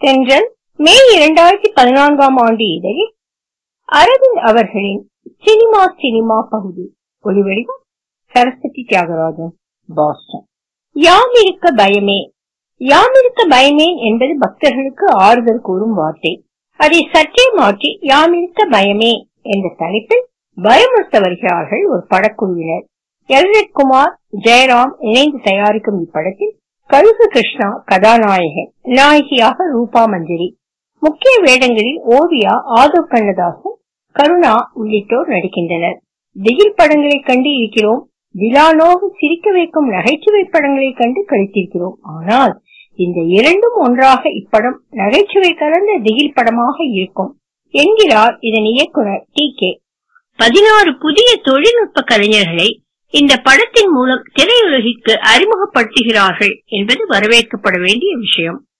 தென்றல் மே இரண்டாயிரத்தி பதினான்காம் ஆண்டு இதழில் அரவிந்த் அவர்களின் சினிமா சினிமா பகுதி ஒளிவடிவம் சரஸ்வதி தியாகராஜன் பாஸ்டன் யாம் இருக்க பயமே யாம் இருக்க பயமேன் என்பது பக்தர்களுக்கு ஆறுதல் கூறும் வார்த்தை அதை சற்றே மாற்றி யாம் இருக்க பயமே என்ற தலைப்பில் பயமுறுத்த வருகிறார்கள் ஒரு படக்குழுவினர் எல்ரட் குமார் ஜெயராம் இணைந்து தயாரிக்கும் இப்படத்தில் கழுகு கிருஷ்ணா கதாநாயகன் நாயகியாக ரூபா மஞ்சரி முக்கிய வேடங்களில் ஓவியா ஆதவ் கண்ணதாசன் கருணா உள்ளிட்டோர் நடிக்கின்றனர் திகில் படங்களை கண்டு இருக்கிறோம் விழானோக சிரிக்க வைக்கும் நகைச்சுவை படங்களை கண்டு கழித்திருக்கிறோம் ஆனால் இந்த இரண்டும் ஒன்றாக இப்படம் நகைச்சுவை கலந்த திகில் படமாக இருக்கும் என்கிறார் இதன் இயக்குனர் டி கே பதினாறு புதிய தொழில்நுட்ப கலைஞர்களை இந்த படத்தின் மூலம் திரையுலகிற்கு அறிமுகப்படுத்துகிறார்கள் என்பது வரவேற்கப்பட வேண்டிய விஷயம்